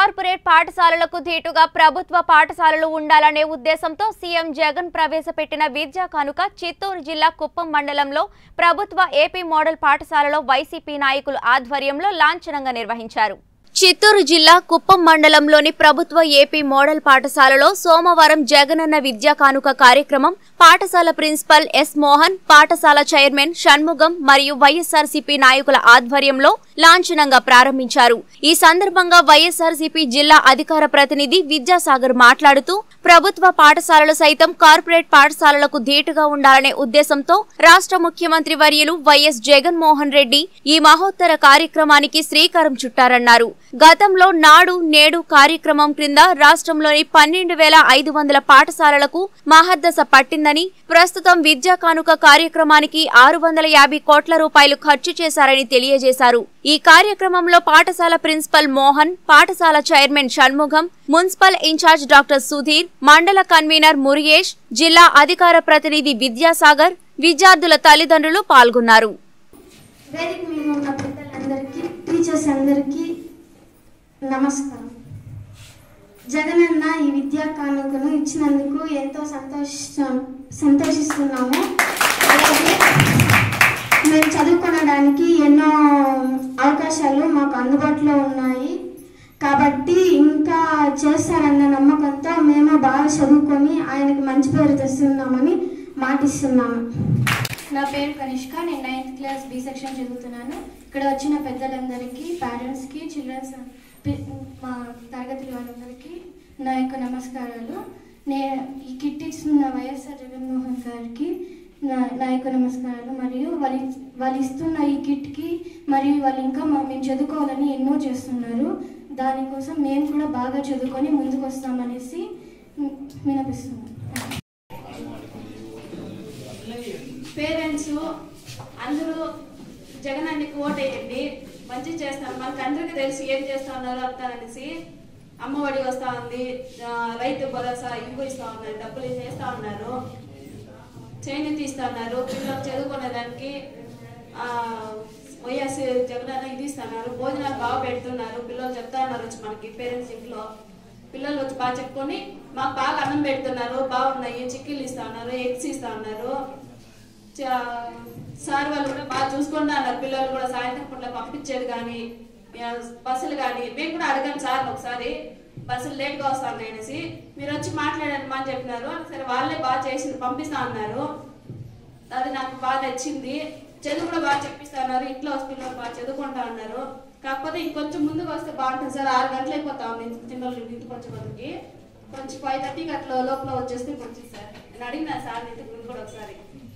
corporate పాఠశాలలకు ధీటుగా ప్రభుత్వ పాఠశాలలు ఉండాలనే ఉద్దేశంతో సీఎం జగన్ ప్రవేశపెట్టిన విద్యా కానుక చిత్తూరు జిల్లా కుప్పం మండలంలో ప్రభుత్వ ఏపీ మోడల్ పాఠశాలలో వైసీపీ నాయకులు ఆధ్వర్యంలో లాంఛనంగా నిర్వహించారు చిత్తూరు జిల్లా కుప్పం మండలంలోని ప్రభుత్వ ఏపీ మోడల్ పాఠశాలలో సోమవారం జగనన్న విద్యా కానుక కార్యక్రమం పాఠశాల ప్రిన్సిపల్ ఎస్ మోహన్ పాఠశాల చైర్మన్ షణ్ముగం మరియు వైఎస్ఆర్సీపీ నాయకుల ఆధ్వర్యంలో లాంఛనంగా ప్రారంభించారు ఈ సందర్భంగా వైఎస్ఆర్సీపీ జిల్లా అధికార ప్రతినిధి విద్యాసాగర్ మాట్లాడుతూ ప్రభుత్వ పాఠశాలలు సైతం కార్పొరేట్ పాఠశాలలకు ధీటుగా ఉండాలనే ఉద్దేశంతో రాష్ట్ర ముఖ్యమంత్రి వర్యులు వైఎస్ జగన్ మోహన్ రెడ్డి ఈ మహోత్తర కార్యక్రమానికి శ్రీకారం చుట్టారన్నారు గతంలో నాడు నేడు కార్యక్రమం క్రింద రాష్ట్రంలోని పన్నెండు వేల ఐదు వందల పాఠశాలలకు మహద్దశ పట్టిందని ప్రస్తుతం విద్యా కానుక కార్యక్రమానికి ఆరు వందల యాభై కోట్ల రూపాయలు ఖర్చు చేశారని తెలియజేశారు ఈ కార్యక్రమంలో పాఠశాల ప్రిన్సిపల్ మోహన్ పాఠశాల chairman Shanmukham municipal incharge doctor Sudheer mandal convener మురియేష్ జిల్లా అధికార ప్రతినిధి విద్యాసాగర్ విద్యార్థుల తల్లిదండ్రులు పాల్గొన్నారు వేదిక మీద ఉన్న పెద్దలందరికీ టీచర్స్ అందరికీ నమస్కారం జగనన్న ఈ విద్యా కానుకను ఇచ్చినందుకు ఎంతో సంతోష సంతోషిస్తున్నాము అలాగే మేము చదువుకోవడానికి ఎన్నో అవకాశాలు మాకు అందుబాటులో ఉన్నాయి కాబట్టి ఇంకా చేస్తారన్న నమ్మకంతో మేము బాగా చదువుకొని ఆయనకి మంచి పేరు తెస్తున్నామని మాటిస్తున్నాము నా పేరు కనిష్క నేను నైన్త్ క్లాస్ బి సెక్షన్ చదువుతున్నాను ఇక్కడ వచ్చిన పెద్దలందరికీ పేరెంట్స్కి చిల్డ్రన్స్ పి- మా తరగతి వాళ్ళందరికీ నా యొక్క నమస్కారాలు నే ఈ కిట్ ఇస్తున్న వైఎస్ఆర్ జగన్మోహన్ గారికి నా నా యొక్క నమస్కారాలు మరియు వాళ్ళు ఇచ్- వాళ్ళు ఇస్తున్న ఈ కిట్కి మరియు వాళ్ళు ఇంకా మా- మేము చదువుకోవాలని ఎన్నో చేస్తున్నారు దానికోసం మేము కూడా బాగా చదువుకొని ముందుకు వస్తామనేసి వినిపిస్తున్నాం పేరెంట్స్ అందరూ జగనానికి ఓటేయండి మంచి చేస్తాను మనకు అందరికీ తెలిసి ఏం చేస్తా ఉన్నారు అంతా అనేసి అమ్మఒడి వస్తా ఉంది ఆ, రైతు భరోసా ఇవి ఇస్తా ఉన్నారు డబ్బులు చేస్తా ఉన్నారు చేనేత ఇస్తా ఉన్నారు పిల్లలు చదువుకునే దానికి ఆ, వైఎస్ జగనన్న ఇది ఇస్తున్నారు భోజనాలు బాగా పెడుతున్నారు పిల్లలు చెప్తా ఉన్నారు వచ్చి మనకి పేరెంట్స్ ఇంట్లో పిల్లలు వచ్చి బాగా చెప్పుకొని మాకు బాగా అన్నం పెడుతున్నారు బాగున్నాయి చిక్కీలు ఇస్తా ఉన్నారు ఎగ్స్ ఇస్తా ఉన్నారు చా- సార్ వాళ్ళు కూడా బాగా చూసుకుంటా అన్నారు పిల్లలు కూడా సాయంత్రం పూట పంపించేది కానీ ఆ, బస్సులు కానీ మేము కూడా అడిగాం సార్ ఒకసారి బస్సులు లేట్గా వస్తాను అనేసి మీరు వచ్చి మాట్లాడండి మా అని చెప్పినారు సరే వాళ్ళే బాగా చేసి పంపిస్తా అన్నారు అది నాకు బాగా నచ్చింది చదువు కూడా బాగా చెప్పిస్తా ఉన్నారు ఇంట్లో వచ్చి పిల్లలు బాగా చదువుకుంటా ఉన్నారు కాకపోతే ఇంకొంచెం ముందుకు వస్తే బాగుంటుంది సార్ ఆరు గంటలు అయిపోతా ఉంది పిల్లలు ఇంటికి వచ్చే కొద్దికి కొంచెం ఫైవ్ థర్టీకి అట్లా లోపల వచ్చేస్తే కొంచెం సార్ నేను అడిగినా సార్ ఇంటికి ముందు కూడా ఒకసారి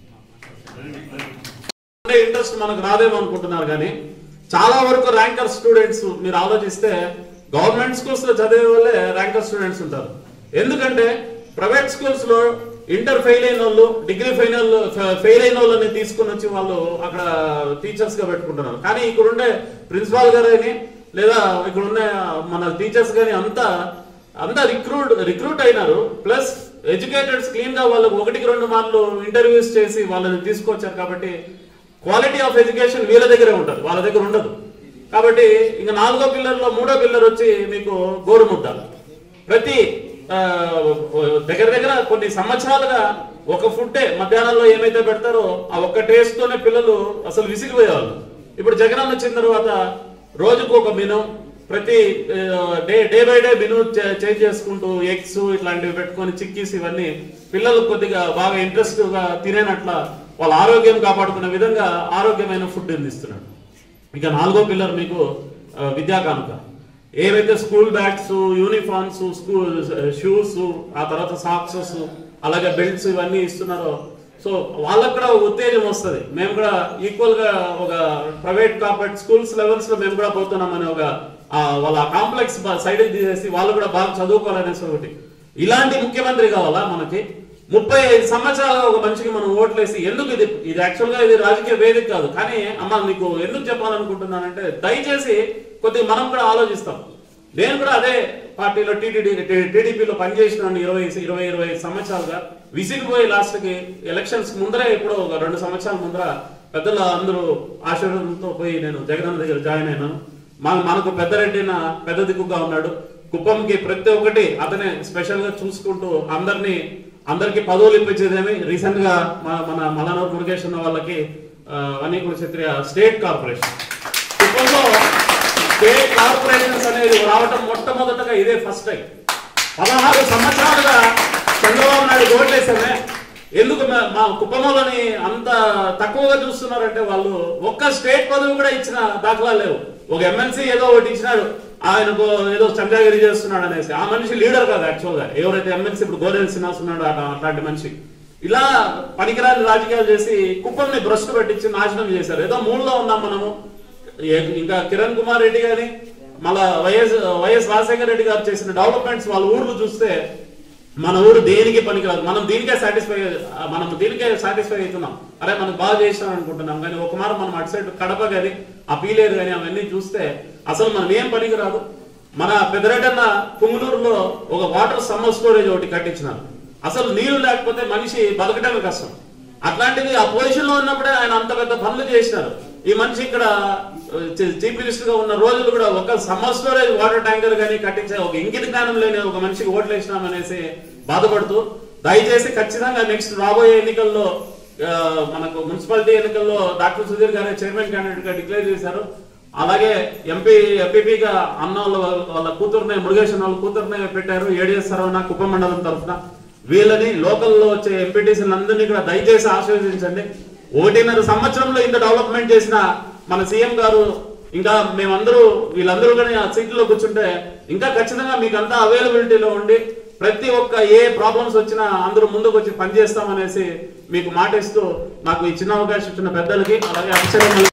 ఉండే ఇంట్రెస్ట్ మనకు రాదేమో అనుకుంటున్నారు కానీ చాలా వరకు ర్యాంకర్ స్టూడెంట్స్ మీరు ఆలోచిస్తే గవర్నమెంట్ స్కూల్స్ లో చదివే వాళ్ళే ర్యాంకర్ స్టూడెంట్స్ ఉంటారు ఎందుకంటే ప్రైవేట్ స్కూల్స్ లో ఇంటర్ ఫెయిల్ అయిన వాళ్ళు డిగ్రీ ఫైనల్ ఫెయిల్ అయిన వాళ్ళని తీసుకుని వచ్చి వాళ్ళు అక్కడ టీచర్స్ గా పెట్టుకుంటున్నారు కానీ ఇక్కడ ఉండే ప్రిన్సిపాల్ గారని లేదా ఇక్కడ ఉండే మన టీచర్స్ గాని అంతా అంతా రిక్రూట్ రిక్రూట్ అయినారు ప్లస్ ఎడ్యుకేటెడ్స్ క్లీన్ గా వాళ్ళకు ఒకటికి రెండు మార్లు ఇంటర్వ్యూస్ చేసి వాళ్ళని తీసుకొచ్చారు కాబట్టి క్వాలిటీ ఆఫ్ ఎడ్యుకేషన్ వీళ్ళ దగ్గరే ఉంటుంది వాళ్ళ దగ్గర ఉండదు కాబట్టి ఇంకా నాలుగో పిల్లర్లో మూడో పిల్లర్ వచ్చి మీకు గోరుముద్ద ప్రతి ఆ, దగ్గర దగ్గర కొన్ని సంవత్సరాలుగా ఒక ఫుడ్డే మధ్యాహ్నంలో ఏమైతే పెడతారో ఆ ఒక్క టేస్ట్ తోనే పిల్లలు అసలు విసిగిపోయేవాళ్ళు ఇప్పుడు జగనన్న వచ్చిన తర్వాత రోజుకు ఒక మెను ప్రతి day day by day menu change చేసుకుంటూ ఎగ్స్ ఇట్లాంటివి పెట్టుకొని చిక్కీస్ ఇవన్నీ పిల్లలు కొద్దిగా బాగా ఇంట్రెస్ట్ గా తినేనట్ల వాళ్ళ ఆరోగ్యం కాపాడుకునే విధంగా ఆరోగ్యమైన ఫుడ్ అందిస్తున్నాడు ఇక నాలుగో పిల్లర్ మీకు ఆ, విద్యా కానుక ఏవైతే school bags uniforms school shoes ఆ తర్వాత సాక్సెస్ అలాగే బెల్ట్స్ ఇవన్నీ ఇస్తున్నారో సో వాళ్ళకు కూడా ఒక ఉత్తేజం వస్తుంది మేము కూడా ఈక్వల్ గా ఒక ప్రైవేట్ కార్పొరేట్ స్కూల్స్ లెవెల్స్ లో మేము కూడా పోతున్నామని ఒక ఆ, వాళ్ళ కాంప్లెక్స్ సైడ్ తీసేసి వాళ్ళు కూడా బాగా చదువుకోవాలనేసి ఒకటి ఇలాంటి ముఖ్యమంత్రి కావాలా మనకి ముప్పై ఐదు సంవత్సరాలు ఒక మనిషికి మనం ఓట్లేసి ఎందుకు ఇది ఇది యాక్చువల్ గా ఇది రాజకీయ వేదిక కాదు కానీ అమ్మ మీకు ఎందుకు చెప్పాలనుకుంటున్నానంటే దయచేసి కొద్దిగా మనం కూడా ఆలోచిస్తాం నేను కూడా అదే పార్టీలో టీటీడీ టీడీపీలో పనిచేసినాను ఇరవై ఇరవై ఇరవై ఐదు సంవత్సరాలుగా విసిగిపోయి లాస్ట్ కి ఎలక్షన్స్ ముందరే ఇప్పుడు ఒక రెండు సంవత్సరాల ముందర పెద్దల అందరూ ఆశీర్వాదంతో పోయి నేను జగనన్న దగ్గర జాయిన్ అయినాను మన మనకు పెద్దరెడ్డిన పెద్ద దిక్కుగా ఉన్నాడు కుప్పంకి ప్రతి ఒక్కటి అతనే స్పెషల్ గా చూసుకుంటూ అందరినీ అందరికి పదవులు ఇప్పించేదేమి రీసెంట్ గా మన మన మలనూరు మురుగేష్ ఉన్న వాళ్ళకి ఆ, వనీకుల క్షత్రియ స్టేట్ కార్పొరేషన్ కుప్పంలో స్టేట్ కార్పొరేషన్స్ అనేది రావటం మొట్టమొదటగా ఇదే ఫస్ట్ టైం పదహారు సంవత్సరాలుగా చంద్రబాబు నాయుడు ఓట్లేసామే ఎందుకు మా- మా కుప్పంలోని అంత తక్కువగా చూస్తున్నారంటే వాళ్ళు ఒక్క స్టేట్ పదవి కూడా ఇచ్చిన దాఖలా లేవు ఒక ఎమ్మెల్సీ ఏదో ఒకటి ఇచ్చినాడు ఆయనకు ఏదో చంద్రగిరి చేస్తున్నాడు అనేసి ఆ మనిషి లీడర్ కాదు యాక్చువల్ గా ఎవరైతే ఎమ్మెల్సీ ఇప్పుడు గోరెల్ శ్రీనివాస్ ఉన్నాడు అట- అట్లాంటి మనిషి ఇలా పనికిరాని రాజకీయాలు చేసి కుప్పంని భ్రష్టు పట్టించి నాశనం చేశారు ఏదో మూడులో ఉన్నాం మనము ఏ- ఇంకా కిరణ్ కుమార్ రెడ్డి గాని మళ్ళా వైఎస్ వైఎస్ రాజశేఖర రెడ్డి గారు చేసిన డెవలప్మెంట్స్ వాళ్ళ ఊర్లు చూస్తే మన ఊరు దేనికి పనికిరాదు మనం దీనికే సాటిస్ఫై మనం దీనికే సాటిస్ఫై అవుతున్నాం అరే మనం బాగా చేసాం అనుకుంటున్నాం కానీ ఒక మారు మనం అటు సైడ్ కడప కానీ ఆ పీలేరు కానీ అవన్నీ చూస్తే అసలు మనం ఏం పనికిరాదు మన పెద్దరెడ్డన్న పుంగులూరులో ఒక వాటర్ సమ్మర్ స్టోరేజ్ ఒకటి కట్టించినారు అసలు నీళ్లు లేకపోతే మనిషి బతకడమే కష్టం అట్లాంటిది ఆ పొజిషన్ లో ఉన్నప్పుడే ఆయన అంత పెద్ద పనులు చేసినారు ఈ మనిషి ఇక్కడ చీఫ్ మినిస్టర్ గా ఉన్న రోజులు కూడా ఒక సమ్మర్ స్టోరేజ్ వాటర్ ట్యాంకర్ గానీ కట్టించే ఒక ఇంగిత జ్ఞానం లేని ఒక మనిషికి ఓట్లు వేసినామనేసి బాధపడుతూ దయచేసి ఖచ్చితంగా నెక్స్ట్ రాబోయే ఎన్నికల్లో ఆ, మనకు మున్సిపాలిటీ ఎన్నికల్లో డాక్టర్ సుధీర్ గారే చైర్మన్ క్యాండిడేట్ గా డిక్లేర్ చేశారు అలాగే ఎంపీ ఎంపీపీగా అన్న వాళ్ళ వాళ్ళ కూతురునే మురుగేశ్వర వాళ్ళ కూతురునే పెట్టారు ఏడిఎస్ సరవణ కుప్ప మండలం తరఫున వీళ్ళని లోకల్లో వచ్చే ఎంపీటీసీలు అందరినీ కూడా దయచేసి ఆశీర్వదించండి ఒకటిన్నర సంవత్సరంలో ఇంత డెవలప్మెంట్ చేసిన మన సీఎం గారు ఇంకా మేమందరూ వీళ్ళందరూ కానీ ఆ సీట్లో కూర్చుంటే ఇంకా ఖచ్చితంగా మీకు అంతా అవైలబిలిటీలో ఉండి ప్రతి ఒక్క ఏ ప్రాబ్లమ్స్ వచ్చినా అందరూ ముందుకు వచ్చి పనిచేస్తామనేసి మీకు మాటిస్తూ నాకు ఈ చిన్న అవకాశం ఇచ్చిన పెద్దలకి అలాగే అక్షరం